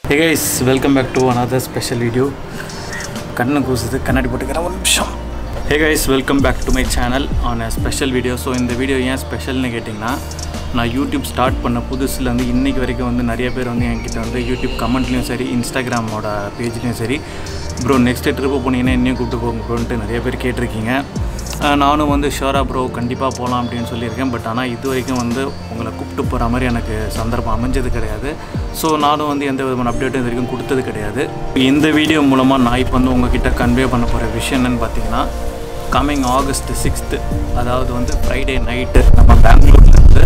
Hey guys welcome back to another special video கண்ணு கூசுது கண்ணாடி போட்டுக்கிறேன் ஒரு நிமிஷம் hey guys welcome back to my channel on a special video so இந்த வீடியோ ஏன் ஸ்பெஷல்னு கேட்டிங்கன்னா நான் யூடியூப் ஸ்டார்ட் பண்ண புதுசுலேருந்து இன்றைக்கி வரைக்கும் வந்து நிறைய பேர் வந்து என்கிட்ட வந்து யூடியூப் கமெண்ட்லேயும் சரி இன்ஸ்டாகிராமோட பேஜ்லேயும் சரி ப்ரோ நெக்ஸ்ட் ட்ரிப்பு போனீங்கன்னா என்னையும் கூப்பிட்டு போங்க ப்ரோன்ட்டு நிறைய பேர் கேட்டிருக்கீங்க அஹ் நானும் வந்து ஷோரா ப்ரோ கண்டிப்பாக போகலாம் அப்படின்னு சொல்லியிருக்கேன் பட் ஆனால் இது வரைக்கும் வந்து உங்களை கூப்பிட்டு போகிற மாதிரி எனக்கு சந்தர்ப்பம் அமைஞ்சது கிடையாது ஸோ நானும் வந்து எந்த விதமான அப்டேட்டும் இது வரைக்கும் கொடுத்தது கிடையாது இந்த வீடியோ மூலமாக நான் இப்போ வந்து உங்ககிட்ட கன்வே பண்ண போகிற விஷயம் என்னென்னு பார்த்தீங்கன்னா கம்மிங் ஆகஸ்ட் சிக்ஸ்த்து அதாவது வந்து ஃப்ரைடே நைட்டு நம்ம பெங்களூர்லேருந்து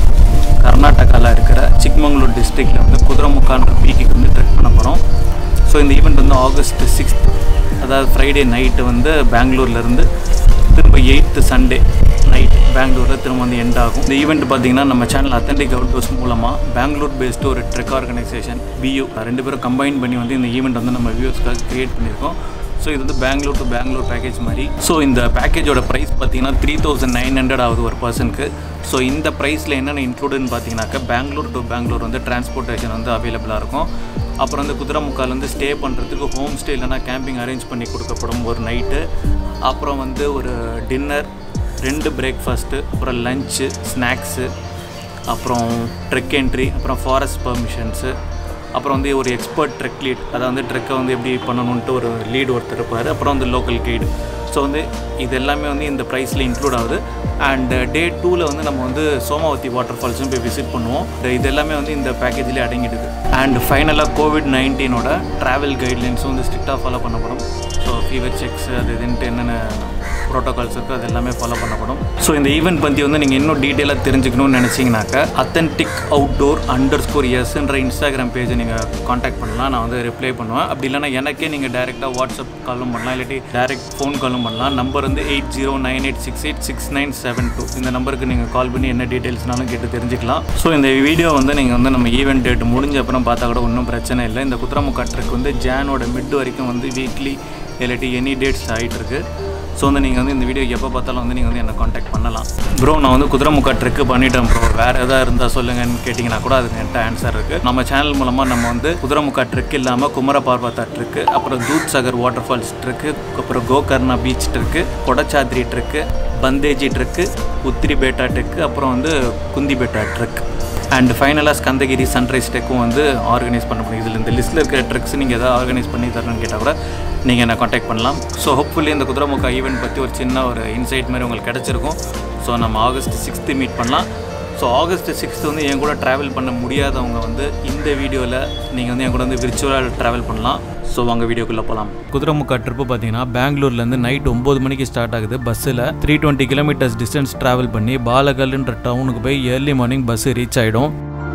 கர்நாடகாவில் இருக்கிற சிக்மங்களூர் டிஸ்ட்ரிக்டில் வந்து குதிரைமுக்கான்ற பீக்குக்கு வந்து ட்ரெக் பண்ண போகிறோம் ஸோ இந்த ஈவெண்ட் வந்து ஆகஸ்ட் சிக்ஸ்த் அதாவது ஃப்ரைடே நைட்டு வந்து பெங்களூர்லேருந்து திரும்ப எயித்து சண்டே நைட் பெங்களூரில் திரும்ப வந்து எண்ட் ஆகும் இந்த ஈவெண்ட் பார்த்தீங்கன்னா நம்ம சேனல் அத்தன்டிக் அவுட்டோர்ஸ் மூலமாக பெங்களூர் பேஸ்டு ஒரு ட்ரெக் ஆர்கனைசேஷன் பியூ ரெண்டு பேரும் கம்பைன் பண்ணி வந்து இந்த ஈவெண்ட் வந்து நம்ம வியூஸ்க்காக க்ரியேட் பண்ணியிருக்கோம் ஸோ இது வந்து பெங்களூர் டு பெங்களூர் பேக்கேஜ் மாதிரி ஸோ இந்த பேக்கேஜோட ப்ரைஸ் பார்த்தீங்கன்னா த்ரீ தௌசண்ட் நைன் ஹண்ட்ரட் ஆகுது ஒரு பர்சனுக்கு ஸோ இந்த ப்ரைஸில் என்னென்ன இன்க்ளூடுன்னு பார்த்தீங்கன்னாக்கா பெங்களூர் டு பெங்களூர் வந்து டிரான்ஸ்போர்ட்டேஷன் வந்து அவைலபிளாக இருக்கும் அப்புறம் வந்து குதிரைமுக்கால் வந்து ஸ்டே பண்ணுறதுக்கு ஹோம் ஸ்டே இல்லைனா கேம்பிங் அரேஞ்ச் பண்ணி கொடுக்கப்படும் ஒரு நைட்டு அப்புறம் வந்து ஒரு டின்னர் ரெண்டு பிரேக்ஃபாஸ்ட்டு அப்புறம் லஞ்சு ஸ்நாக்ஸு அப்புறம் ட்ரெக் என்ட்ரி அப்புறம் ஃபாரஸ்ட் பர்மிஷன்ஸு அப்புறம் வந்து ஒரு எக்ஸ்பர்ட் ட்ரெக் லீட் அதை வந்து ட்ரெக்கை வந்து எப்படி பண்ணணுன்ட்டு ஒரு லீடு ஒருத்தர் இருப்பார் அப்புறம் வந்து லோக்கல் கைடு ஸோ வந்து இது எல்லாமே வந்து இந்த ப்ரைஸில் இன்க்ளூட் ஆகுது அண்ட் டே டூவில் வந்து நம்ம வந்து சோமாவதி வாட்டர் ஃபால்ஸும் போய் விசிட் பண்ணுவோம் இது எல்லாமே வந்து இந்த பேக்கேஜ்லேயே அடங்கிடுது அண்ட் ஃபைனலாக கோவிட் நைன்டீனோட ட்ராவல் கைட்லைன்ஸும் வந்து ஸ்ட்ரிக்டாக ஃபாலோ பண்ணப்படும் ஸோ ஃபீவர் செக்ஸ் அது இதுன்ட்டு என்னென்ன ப்ரோட்டோகால்ஸ் இருக்குது அது எல்லாமே ஃபாலோ பண்ணப்படும் ஸோ இந்த ஈவெண்ட் பற்றி வந்து நீங்கள் இன்னும் டீட்டெயிலாக தெரிஞ்சுக்கணும்னு நினச்சிங்கனாக்கா அத்தன்டிக் அவுட்டோர் அண்டர் ஸ்கோர் எஸ்ன்ற இன்ஸ்டாகிராம் பேஜை நீங்கள் காண்டாக்ட் பண்ணலாம் நான் வந்து ரிப்ளை பண்ணுவேன் அப்படி இல்லைனா எனக்கே நீங்கள் டேரெக்டாக வாட்ஸ்அப் காலும் பண்ணலாம் இல்லாட்டி டேரெக்ட் ஃபோன் காலும் பண்ணலாம் நம்பர் வந்து eight zero nine eight six eight six nine seven two இந்த நம்பருக்கு நீங்கள் கால் பண்ணி என்ன டீட்டெயில்ஸ்னாலும் கேட்டு தெரிஞ்சுக்கலாம் ஸோ இந்த வீடியோ வந்து நீங்கள் வந்து நம்ம ஈவெண்ட் டேட் முடிஞ்ச அப்புறம் பார்த்தா கூட ஒன்றும் பிரச்சனை இல்லை இந்த குத்திரமுக்கா ட்ரெக் வந்து ஜானோட மிட் வரைக்கும் வந்து வீக்லி இல்லாட்டி எனி டேட்ஸ் ஆகிட்டு இருக்கு ஸோ வந்து நீங்கள் வந்து இந்த வீடியோ எப்போ பார்த்தாலும் வந்து நீங்கள் வந்து என்னை காண்டாக்ட் பண்ணலாம் ப்ரோ நான் வந்து குதிரைமுக்கா ட்ரெக்கு பண்ணிட்டேன் ப்ரோ வேறு எதாவது இருந்தால் சொல்லுங்கன்னு கேட்டிங்கன்னா கூட அதுக்கு என்கிட்ட ஆன்சர் இருக்குது நம்ம சேனல் மூலமாக நம்ம வந்து குதிரைமுக்கா ட்ரெக் இல்லாமல் குமர பார்வத்தா ட்ரெக்கு அப்புறம் Doodh Sagar water falls trek அப்புறம் Gokarna beach trek Kodachadri trek Bandaje trek Uthri Betta trek அப்புறம் வந்து குந்தி பேட்டா ட்ரெக் அண்ட் ஃபைனலாக ஸ்கந்தகிரி சன்ரைஸ் டெக்கும் வந்து ஆர்கனைஸ் பண்ண முடியும் இதில் இந்த லிஸ்ட்டில் இருக்கிற ட்ரெக்ஸ் நீங்கள் எதாவது ஆர்கனைஸ் பண்ணி தரணும்னு கேட்டால் கூட நீங்கள் என்ன காண்டாக்ட் பண்ணலாம் ஸோ ஹோப்ஃபுல்லி இந்த குதிரைமுக்கா ஈவெண்ட் பற்றி ஒரு சின்ன ஒரு இன்சைட் மாதிரி உங்களுக்கு கிடச்சிருக்கும் ஸோ நம்ம ஆகஸ்ட் சிக்ஸ்த்து மீட் பண்ணலாம் ஸோ ஆகஸ்ட் சிக்ஸ்த்து வந்து என் கூட ட்ராவல் பண்ண முடியாதவங்க வந்து இந்த வீடியோவில் நீங்கள் வந்து என் கூட வந்து விர்ச்சுவலாக ட்ராவல் பண்ணலாம் ஸோ வாங்க வீடியோக்குள்ளே போகலாம் குதிரைமுக்கா ட்ரிப்பு பார்த்தீங்கன்னா பெங்களூர்லேருந்து நைட் ஒம்பது மணிக்கு ஸ்டார்ட் ஆகுது பஸ்ஸில் three twenty kilometres distance travel பண்ணி பாலகல்ன்ற டவுனுக்கு போய் ஏர்லி மார்னிங் பஸ் ரீச் ஆகிடும்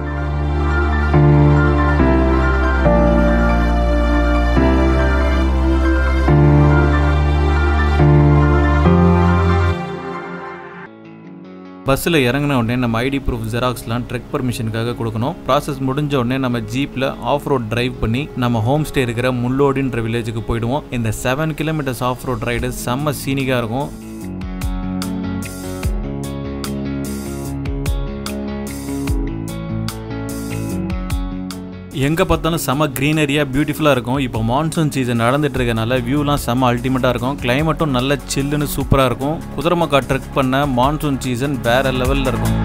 பஸ்ஸில் இறங்கின உடனே நம்ம ஐடி ப்ரூஃப் ஜெராக்ஸ்லாம் ட்ரெக் பர்மிஷனுக்காக கொடுக்கணும் ப்ராசஸ் முடிஞ்ச உடனே நம்ம ஜீப்பில் ஆஃப் ரோட் டிரைவ் பண்ணி நம்ம ஹோம் ஸ்டே இருக்கிற முள்ளோடின்ற வில்லேஜுக்கு போயிடுவோம் இந்த seven kilometres off road ride செம்ம சீனிக்காக இருக்கும் எங்கே பார்த்தாலும் செம க்ரீனரியாக பியூட்டிஃபுல்லாக இருக்கும் இப்போ மான்சூன் சீசன் நடந்துட்டு இருக்கனால வியூலாம் செம அல்டிமேட்டாக இருக்கும் கிளைமேட்டும் நல்ல சில்லுன்னு சூப்பராக இருக்கும் குதிரமக்கா ட்ரெக் பண்ண மான்சூன் சீசன் வேற லெவலில் இருக்கும்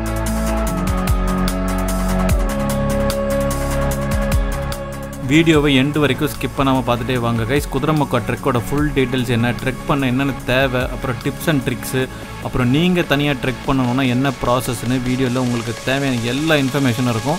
வீடியோவை எண்டு வரைக்கும் ஸ்கிப் பண்ணாமல் பார்த்துட்டே வாங்க கைஸ் குதிரமுக்கா ட்ரெக்கோட ஃபுல் டீட்டெயில்ஸ் என்ன ட்ரெக் பண்ண என்னென்ன தேவை அப்புறம் டிப்ஸ் அண்ட் ட்ரிக்ஸு அப்புறம் நீங்கள் தனியாக ட்ரெக் பண்ணணுன்னா என்ன ப்ராசஸ்னு வீடியோவில் உங்களுக்கு தேவையான எல்லா இன்ஃபர்மேஷனும் இருக்கும்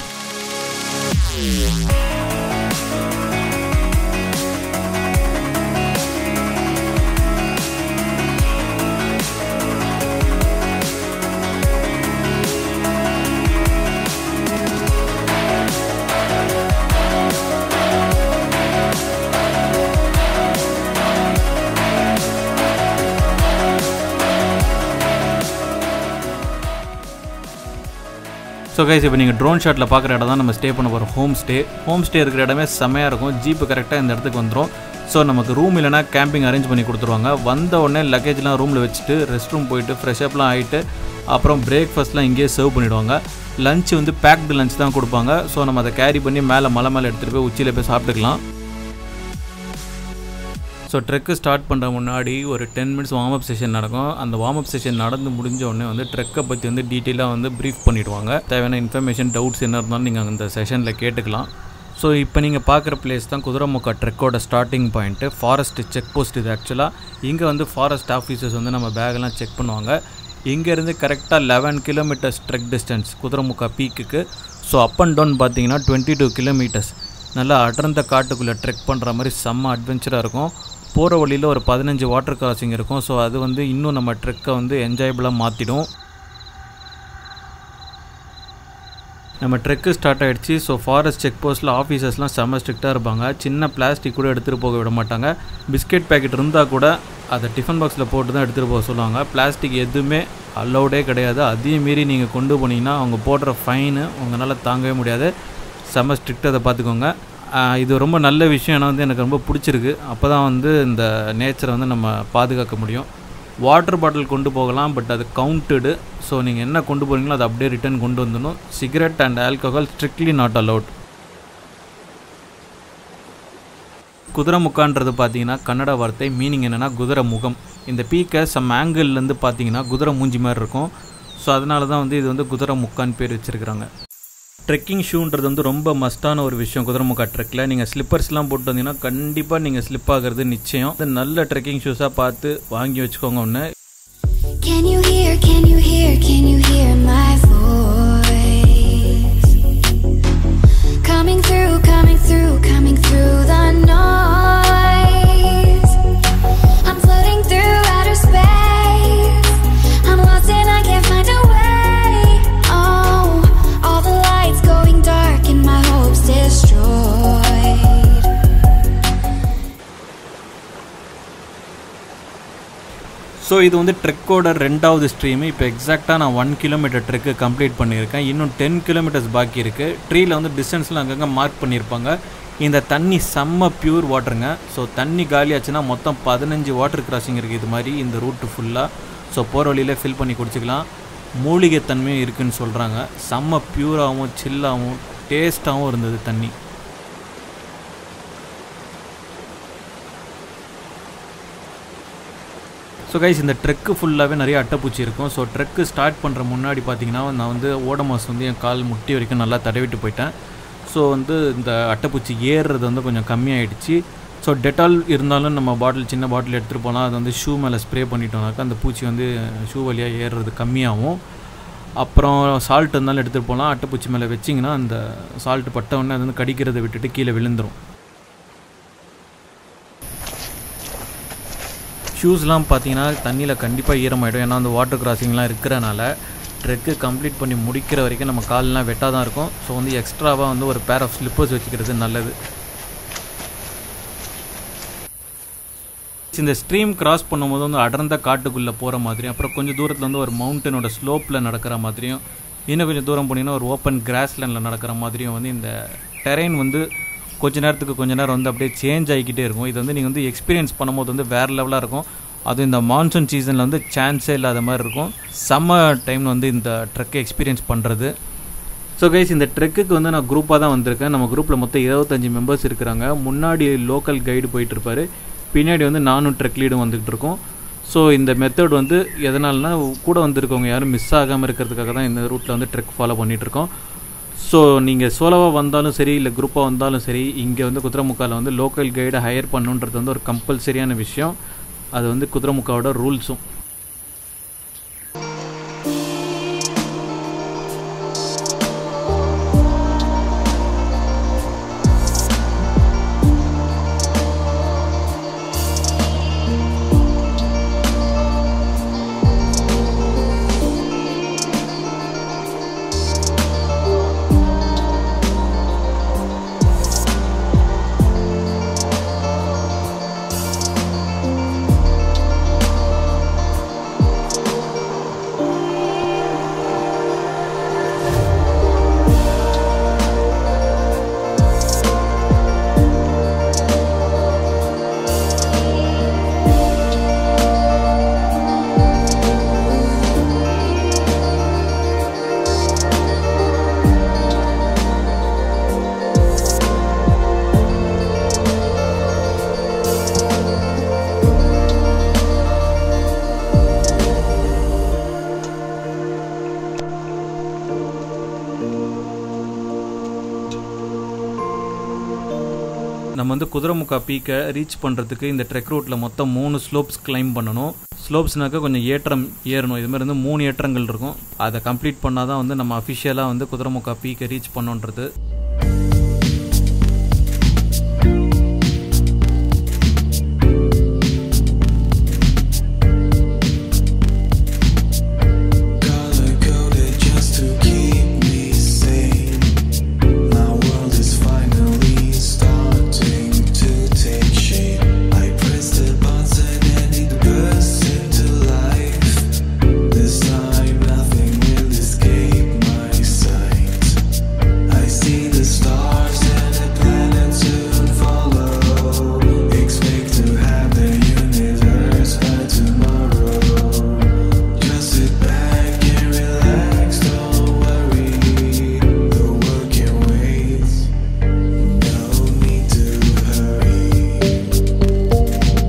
ஸோ கைஸ் இப்போ நீங்கள் ட்ரோன் ஷாட்டில் பார்க்குற இடம் தான் நம்ம ஸ்டே பண்ண போகிறோம் ஹோம் ஸ்டே ஹோம் ஸ்டே இருக்கிற இடமே செம்மையாக இருக்கும் ஜீப்பு கரெக்டாக இந்த இடத்துக்கு வந்துடும் ஸோ நமக்கு ரூம் இல்லைனா கேம்பிங் அரேஞ்ச் பண்ணி கொடுத்துருவாங்க வந்த உடனே லக்கேஜ்லாம் ரூமில் வச்சுட்டு ரெஸ்ட் ரூம் போயிட்டு ஃப்ரெஷ்அப்லாம் ஆகிட்டு அப்புறம் பிரேக்ஃபாஸ்ட்லாம் இங்கேயே சர்வ் பண்ணிவிடுவாங்க லஞ்ச் வந்து பேக்டு லஞ்ச் தான் கொடுப்பாங்க ஸோ நம்ம அதை கேரி பண்ணி மேலே மலை மேலே எடுத்துகிட்டு போய் உச்சியில் போய் சாப்பிட்டுக்கலாம் ஸோ ட்ரெக்கு ஸ்டார்ட் பண்ணுற முன்னாடி ஒரு ten minutes warm up session நடக்கும் அந்த வார்ம் அப் செஷன் நடந்து முடிஞ்ச உடனே வந்து ட்ரெக்கை பற்றி வந்து டீட்டெயிலாக வந்து ப்ரீஃப் பண்ணிவிடுவாங்க தேவையான இன்ஃபர்மேஷன் டவுட்ஸ் என்ன இருந்தாலும் நீங்கள் அந்த செஷனில் கேட்டுக்கலாம் ஸோ இப்போ நீங்கள் பார்க்குற பிளேஸ் தான் குதிரைமுக்கா ட்ரெக்கோட starting point forest check post இது ஆக்சுவலாக இங்கே வந்து ஃபாரஸ்ட் ஆஃபீஸர்ஸ் வந்து நம்ம பேக்கெல்லாம் செக் பண்ணுவாங்க இங்கேருந்து கரெக்டாக eleven kilometres trek distance Kudremukha பீக்குக்கு ஸோ அப் அண்ட் டவுன் பார்த்தீங்கன்னா டுவெண்ட்டி டூ கிலோமீட்டர்ஸ் நல்லா அடர்ந்த காட்டுக்குள்ளே ட்ரெக் பண்ணுற மாதிரி செம்ம அட்வென்ச்சராக இருக்கும் போகிற வழியில் ஒரு பதினஞ்சு வாட்டர் கிராசிங் இருக்கும் ஸோ அது வந்து இன்னும் நம்ம ட்ரெக்கை வந்து என்ஜாயபிளாக மாற்றிடும் நம்ம ட்ரெக்கு ஸ்டார்ட் ஆகிடுச்சு ஸோ ஃபாரஸ்ட் செக் போஸ்ட்டில் ஆஃபீஸர்ஸ்லாம் செம்ம ஸ்ட்ரிக்டாக இருப்பாங்க சின்ன பிளாஸ்டிக் கூட எடுத்துகிட்டு போக விட மாட்டாங்க பிஸ்கெட் பேக்கெட் இருந்தால் கூட அதை டிஃபன் பாக்ஸில் போட்டு தான் எடுத்துகிட்டு போக சொல்லுவாங்க பிளாஸ்டிக் எதுவுமே அலௌடே கிடையாது அதையும் மீறி நீங்கள் கொண்டு போனீங்கன்னா அவங்க போடுற ஃபைனு உங்களால் தாங்கவே முடியாது செம்ம ஸ்ட்ரிக்ட் அதை பார்த்துக்கோங்க இது ரொம்ப நல்ல விஷயம் ஏன்னா வந்து எனக்கு ரொம்ப பிடிச்சிருக்கு அப்போ தான் வந்து இந்த நேச்சரை வந்து நம்ம பாதுகாக்க முடியும் வாட்டர் பாட்டில் கொண்டு போகலாம் பட் அது கவுண்டடு ஸோ நீங்கள் என்ன கொண்டு போகிறீங்களோ அதை அப்படியே ரிட்டர்ன் கொண்டு வந்துடணும் cigarette and alcohol strictly not allowed குதிரை முக்கான்றது பார்த்தீங்கன்னா கன்னட வார்த்தை மீனிங் என்னென்னா குதிரை முகம் இந்த பீக்கை சம் ஆங்கிள்லேருந்து பார்த்தீங்கன்னா குதிரை மூஞ்சி மாதிரி இருக்கும் ஸோ அதனால தான் வந்து இது வந்து குதிரை முக்கான்னு பேர் வச்சுருக்குறாங்க ட்ரெக்கிங் ஷூன்றது வந்து ரொம்ப மஸ்டான ஒரு விஷயம் குதிரைமுக்கா ட்ரெக்கில் நீங்கள் ஸ்லிப்பர்ஸ்லாம் போட்டு வந்தீங்கன்னா கண்டிப்பாக நீங்கள் ஸ்லிப் ஆகிறது நிச்சயம் நல்ல ட்ரெக்கிங் ஷூஸாக பார்த்து வாங்கி வச்சுக்கோங்க ஒன்று Can you hear, can you hear, can you hear my voice? Coming through, coming through, coming through the noise. I'm floating through outer space. I'm lost and I can't find a way. Oh, all the lights going dark and my hopes destroyed. So இது வந்து ட்ரெக்கோட ரெண்டாவது stream இப்போ எக்ஸாக்டாக நான் one kilometre Trek complete பண்ணியிருக்கேன் இன்னும் ten kilometres பாக்கி இருக்குது ட்ரீயில் வந்து டிஸ்டன்ஸ்லாம் அங்கங்கே மார்க் பண்ணியிருப்பாங்க இந்த தண்ணி செம்ம பியூர் வாட்டருங்க ஸோ தண்ணி காலியாச்சுன்னா மொத்தம் பதினஞ்சு வாட்டர் கிராசிங் இருக்குது இது மாதிரி இந்த ரூட்டு ஃபுல்லாக ஸோ போகிற வழியில் ஃபில் பண்ணி குடிச்சிக்கலாம் மூலிகை தன்மையும் இருக்குதுன்னு சொல்கிறாங்க செம்ம பியூராகவும் சில்லாகவும் டேஸ்ட்டாகவும் இருந்தது தண்ணி ஸோ கைஸ் இந்த ட்ரெக்கு ஃபுல்லாகவே நிறைய அட்டைப்பூச்சி இருக்கும் ஸோ ட்ரெக்கு ஸ்டார்ட் பண்ணுற முன்னாடி பார்த்தீங்கன்னா நான் வந்து ஓடமாஸ் வந்து என் கால் முட்டி வரைக்கும் நல்லா தடவிட்டு போயிட்டேன் ஸோ வந்து இந்த அட்டைப்பூச்சி ஏறுறது வந்து கொஞ்சம் கம்மியாயிடுச்சு ஸோ டெட்டால் இருந்தாலும் நம்ம பாட்டில் சின்ன பாட்டில் எடுத்துகிட்டு போனால் அது வந்து ஷூ மேலே ஸ்ப்ரே பண்ணிட்டோம்னாக்கா அந்த பூச்சி வந்து ஷூ வழியாக ஏறுறது கம்மியாகும் அப்புறம் சால்ட் இருந்தாலும் எடுத்துகிட்டு போகலாம் அட்டைப்பூச்சி மேலே வச்சிங்கன்னா அந்த சால்ட் பட்ட உடனே அது வந்து கடிக்கிறதை விட்டுட்டு கீழே விழுந்துடும் ஷூஸ்லாம் பார்த்தீங்கன்னா தண்ணியில் கண்டிப்பாக ஈரமாயிடும் ஏன்னா அந்த வாட்டர் கிராசிங்லாம் இருக்கிறனால ட்ரெக்கு கம்ப்ளீட் பண்ணி முடிக்கிற வரைக்கும் நம்ம கால்லாம் வெட்டாக தான் இருக்கும் ஸோ வந்து எக்ஸ்ட்ராவாக வந்து ஒரு பேர் ஆஃப் ஸ்லிப்பர்ஸ் வச்சுக்கிறது நல்லது இந்த ஸ்ட்ரீம் கிராஸ் பண்ணும்போது வந்து அடர்ந்த காட்டுக்குள்ளே போகிற மாதிரியும் அப்புறம் கொஞ்சம் தூரத்தில் வந்து ஒரு மவுண்டனோட ஸ்லோப்பில் நடக்கிற மாதிரியும் இன்னும் கொஞ்சம் தூரம் போனீங்கன்னா ஒரு ஓப்பன் கிராஸ்லேண்டில் நடக்கிற மாதிரியும் வந்து இந்த டெரெயின் வந்து கொஞ்ச நேரத்துக்கு கொஞ்ச நேரம் வந்து அப்படியே சேஞ்ச் ஆகிக்கிட்டே இருக்கும் இது வந்து நீங்கள் வந்து எக்ஸ்பீரியன்ஸ் பண்ணும்போது வந்து வேறு லெவலாக இருக்கும் அது இந்த மான்சூன் சீசனில் வந்து சான்ஸே இல்லாத மாதிரி இருக்கும் சம்மர் டைமில் வந்து இந்த ட்ரெக்கை எக்ஸ்பீரியன்ஸ் பண்ணுறது ஸோ கைஸ் இந்த ட்ரெக்குக்கு வந்து நான் குரூப்பாக தான் வந்திருக்கேன் நம்ம குரூப்பில் மொத்தம் இருபத்தஞ்சி மெம்பர்ஸ் இருக்கிறாங்க முன்னாடி லோக்கல் கைடு போயிட்டு இருப்பாரு பின்னாடி வந்து நானும் ட்ரெக் லீடும் வந்துகிட்டு இருக்கோம் ஸோ இந்த மெத்தட் வந்து எதனாலனா கூட வந்திருக்கவங்க யாரும் மிஸ் ஆகாமல் இருக்கிறதுக்காக தான் இந்த ரூட்டில் வந்து ட்ரெக் ஃபாலோ பண்ணிகிட்டு இருக்கோம் ஸோ நீங்கள் சோலோவாக வந்தாலும் சரி இல்லை குரூப்பாக வந்தாலும் சரி இங்கே வந்து குதிரைமுக்காவில் வந்து லோக்கல் கைடை ஹையர் பண்ணுன்றது வந்து ஒரு கம்பல்சரியான விஷயம் அது வந்து குதிரைமுக்காவோட ரூல்ஸும் வந்து குதிரைமுக்கா பீக்கை ரீச் பண்ணுறதுக்கு இந்த ட்ரெக் ரூட்டில் மொத்தம் மூணு ஸ்லோப்ஸ் கிளைம் பண்ணணும் ஸ்லோப்ஸ்னாக்கா கொஞ்சம் ஏற்றம் ஏறணும் இது மாதிரி வந்து மூணு ஏற்றங்கள் இருக்கும் அதை கம்ப்ளீட் பண்ணால் தான் வந்து நம்ம அஃபிஷியலாக வந்து குதிரைமுக்கா பீக்கை ரீச் பண்ணோன்றது Color coded just to keep me sane. My world is finally starting to take shape. I press the button and it bursts into life. This time nothing will escape my sight. I see the stars and the planets soon follow. Expect to have the universe by tomorrow. Just sit back and relax, don't worry. The world can wait. No need to hurry.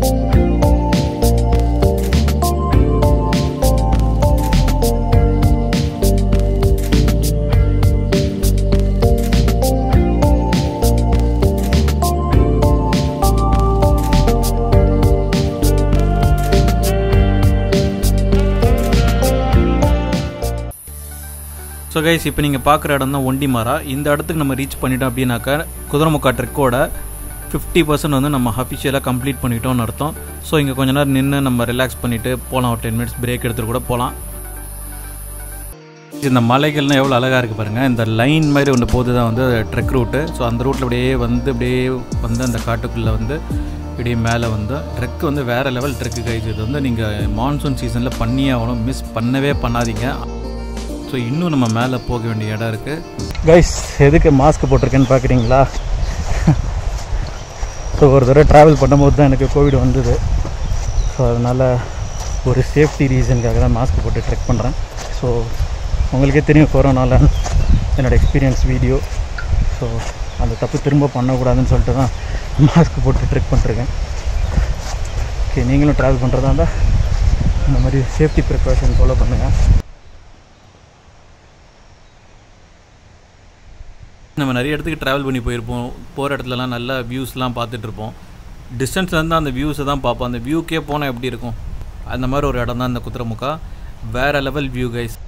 So guys இப்போ நீங்கள் பார்க்குற இடம் தான் ஒண்டிமாரா இந்த இடத்துக்கு நம்ம reach பண்ணிட்டோம் அப்படின்னாக்கா குதிரைமுக்கா ட்ரெக்கோட ஃபிஃப்டி பர்சன்ட் வந்து நம்ம அஃபிஷியலாக கம்ப்ளீட் பண்ணிட்டோம்னு அர்த்தம் ஸோ இங்கே கொஞ்ச நேரம் நின்று நம்ம ரிலாக்ஸ் பண்ணிவிட்டு போகலாம் ஒரு டென் மினிட்ஸ் பிரேக் எடுத்துகிட்டு கூட போகலாம் இந்த மலைகள்லாம் எவ்வளோ அழகாக இருக்குது பாருங்கள் இந்த லைன் மாதிரி ஒன்று போது தான் வந்து ட்ரெக் ரூட்டு ஸோ அந்த ரூட்டில் அப்படியே வந்து அப்படியே வந்து அந்த காட்டுக்குள்ளே வந்து இப்படியே மேலே வந்து ட்ரெக் வந்து வேறு லெவல் ட்ரெக்கு கைஸ் இது வந்து நீங்கள் மான்சூன் சீசனில் பண்ணியே ஆகணும் மிஸ் பண்ணவே பண்ணாதீங்க ஸோ இன்னும் நம்ம மேலே போக வேண்டிய இடம் இருக்குது கைஸ் எதுக்கு மாஸ்க் போட்டிருக்கேன்னு பார்க்குறீங்களா ஸோ ஒரு தடவை ட்ராவல் பண்ணும்போது தான் எனக்கு கோவிட் வந்தது ஸோ அதனால் ஒரு சேஃப்டி ரீசனுக்காக தான் மாஸ்க் போட்டு ட்ரெக் பண்ணுறேன் ஸோ உங்களுக்கே தெரியும் கொரோனாவில் என்னோடய எக்ஸ்பீரியன்ஸ் வீடியோ ஸோ அந்த தப்பு திரும்ப பண்ணக்கூடாதுன்னு சொல்லிட்டு தான் மாஸ்க் போட்டு ட்ரெக் பண்ணிருக்கேன் ஓகே நீங்களும் ட்ராவல் பண்ணுறதா இருந்தால் இந்த மாதிரி சேஃப்டி ப்ரிகாஷன் ஃபாலோ பண்ணுங்கள் நம்ம நிறைய இடத்துக்கு ட்ராவல் பண்ணி போயிருப்போம் போகிற இடத்துலலாம் நல்ல வியூஸ்லாம் பார்த்துட்டு இருப்போம் டிஸ்டன்ஸ்லேருந்து அந்த வியூஸை தான் பார்ப்போம் அந்த வியூக்கே போனால் எப்படி இருக்கும் அந்த மாதிரி ஒரு இடம் தான் இந்த குதிரைமுக்கா வேறு லெவல் வியூ கைஸ்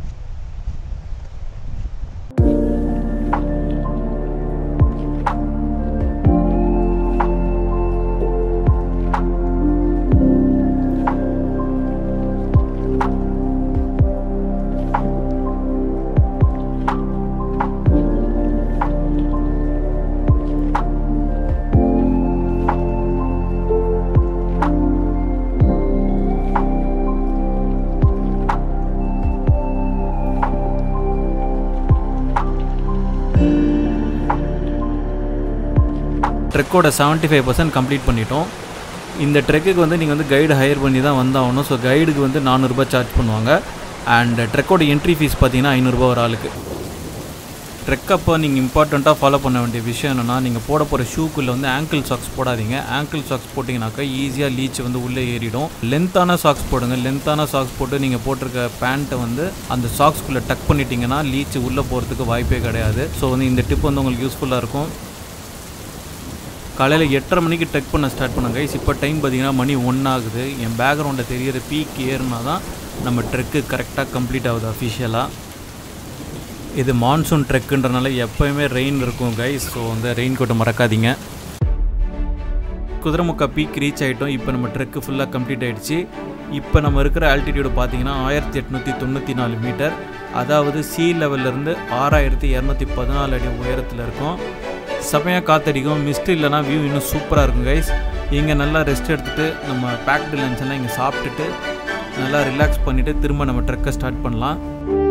ட்ரெக்கோட செவன்ட்டி ஃபைவ் பர்சன்ட் கம்ப்ளீட் பண்ணிட்டோம் இந்த ட்ரெக்குக்கு வந்து நீங்கள் வந்து கைடு ஹையர் பண்ணி தான் வந்தாகணும் ஸோ கைடுக்கு வந்து நானூறுரூபா சார்ஜ் பண்ணுவாங்க அண்ட் ட்ரெக்கோட என்ட்ரி ஃபீஸ் பார்த்தீங்கன்னா ஐநூறுரூபா ஒரு ஆளுக்கு ட்ரெக் அப்போ நீங்கள் இம்பார்ட்டண்ட்டாக ஃபாலோ பண்ண வேண்டிய விஷயம் என்னென்னா நீங்கள் போட போகிற ஷூக்குள்ளே வந்து ஆங்கிள் சாக்ஸ் போடாதீங்க ஆங்கிள் சாக்ஸ் போட்டிங்கனாக்கா ஈஸியாக லீச் வந்து உள்ளே ஏறிடும் லென்த்தான சாக்ஸ் போடுங்க லென்த்தான சாக்ஸ் போட்டு நீங்கள் போட்டிருக்க பேண்ட்டை வந்து அந்த சாக்ஸ்குள்ளே டக் பண்ணிட்டீங்கன்னா லீச் உள்ளே போகிறதுக்கு வாய்ப்பே கிடையாது ஸோ வந்து இந்த டிப் வந்து உங்களுக்கு யூஸ்ஃபுல்லாக இருக்கும் காலையில் எட்டரை மணிக்கு டெக் பண்ண ஸ்டார்ட் பண்ண கைஸ் இப்போ டைம் பார்த்தீங்கன்னா மணி ஒன் ஆகுது என் பேக்ரவுண்டில் தெரியிற பீக் ஏறுனா தான் நம்ம ட்ரெக்கு கரெக்டாக கம்ப்ளீட் ஆகுது அஃபிஷியலாக இது மான்சூன் ட்ரெக்குன்றனால எப்போயுமே ரெயின் இருக்கும் கைஸ் ஸோ வந்து ரெயின் கோட்டை மறக்காதீங்க குதிரைமுக்கா பீக் ரீச் ஆகிட்டோம் இப்போ நம்ம ட்ரெக்கு ஃபுல்லாக கம்ப்ளீட் ஆகிடுச்சு இப்போ நம்ம இருக்கிற ஆல்டிடியூடு பார்த்தீங்கன்னா ஆயிரத்தி எட்நூற்றி தொண்ணூற்றி நாலு மீட்டர் அதாவது சி லெவல்லேருந்து ஆறாயிரத்தி இரநூத்தி பதினாலு அடி உயரத்தில் இருக்கும் செமையாக காற்றடிக்கும் மிஸ்ட் இல்லைனா வியூ இன்னும் சூப்பராக இருக்கும் கைஸ் இங்கே நல்லா ரெஸ்ட் எடுத்துகிட்டு நம்ம பேக்டு லஞ்ச் எல்லாம் இங்கே சாப்பிட்டுட்டு நல்லா ரிலாக்ஸ் பண்ணிவிட்டு திரும்ப நம்ம ட்ரெக்கை ஸ்டார்ட் பண்ணலாம்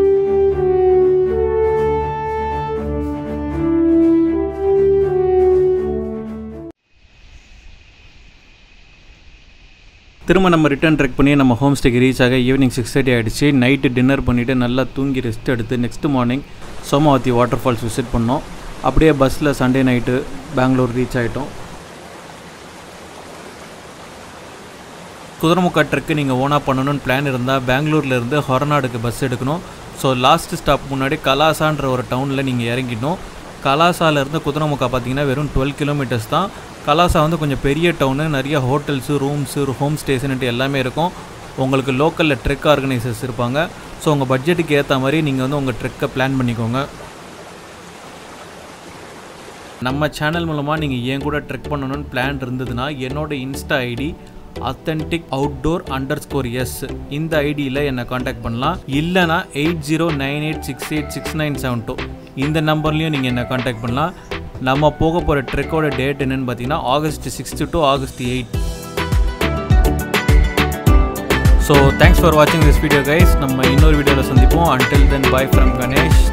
திரும்ப நம்ம ரிட்டர்ன் ட்ரெக் பண்ணி நம்ம ஹோம் ஸ்டேக்கு ரீச் ஆக ஈவினிங் சிக்ஸ் தேர்ட்டி ஆகிடுச்சு நைட்டு டின்னர் பண்ணிவிட்டு நல்லா தூங்கி ரெஸ்ட் எடுத்து next morning Somavathi water falls visit பண்ணோம் அப்படியே பஸ்ஸில் சண்டே நைட்டு பெங்களூர் ரீச் ஆகிட்டோம் குதிரைமுக்கா ட்ரெக்கு நீங்கள் ஓனாக பண்ணணும்னு பிளான் இருந்தால் பெங்களூர்லேருந்து ஹொரநாடுக்கு பஸ் எடுக்கணும் ஸோ லாஸ்ட் ஸ்டாப் முன்னாடி கலாசான்ற ஒரு டவுனில் நீங்கள் இறங்கிடணும் கலாசாலேருந்து குதிரைமுக்கா பார்த்தீங்கன்னா வெறும் டுவெல் கிலோமீட்டர்ஸ் தான் கலாசா வந்து கொஞ்சம் பெரிய டவுனு நிறைய ஹோட்டல்ஸு ரூம்ஸு ஹோம் ஸ்டேஷன்ட்டு எல்லாமே இருக்கும் உங்களுக்கு லோக்கலில் ட்ரெக் ஆர்கனைசர்ஸ் இருப்பாங்க ஸோ உங்கள் பட்ஜெட்டுக்கு ஏற்ற மாதிரி நீங்கள் வந்து உங்கள் ட்ரெக்கை பிளான் பண்ணிக்கோங்க நம்ம சேனல் மூலமாக நீங்கள் ஏன் கூட ட்ரெக் பண்ணணும்னு பிளான் இருந்ததுன்னா என்னோட insta ID authentic outdoor under score S இந்த ஐடியில் என்னை காண்டாக்ட் பண்ணலாம் இல்லைனா eight zero nine eight six eight six nine seven two இந்த நம்பர்லேயும் நீங்கள் என்னை காண்டாக்ட் பண்ணலாம் நம்ம போக போகிற ட்ரெக்கோட டேட் என்னன்னு பார்த்தீங்கன்னா August sixth to August eight so thanks for வாட்சிங் திஸ் வீடியோ கைஸ் நம்ம இன்னொரு வீடியோவில் சந்திப்போம் until then bye from Ganesh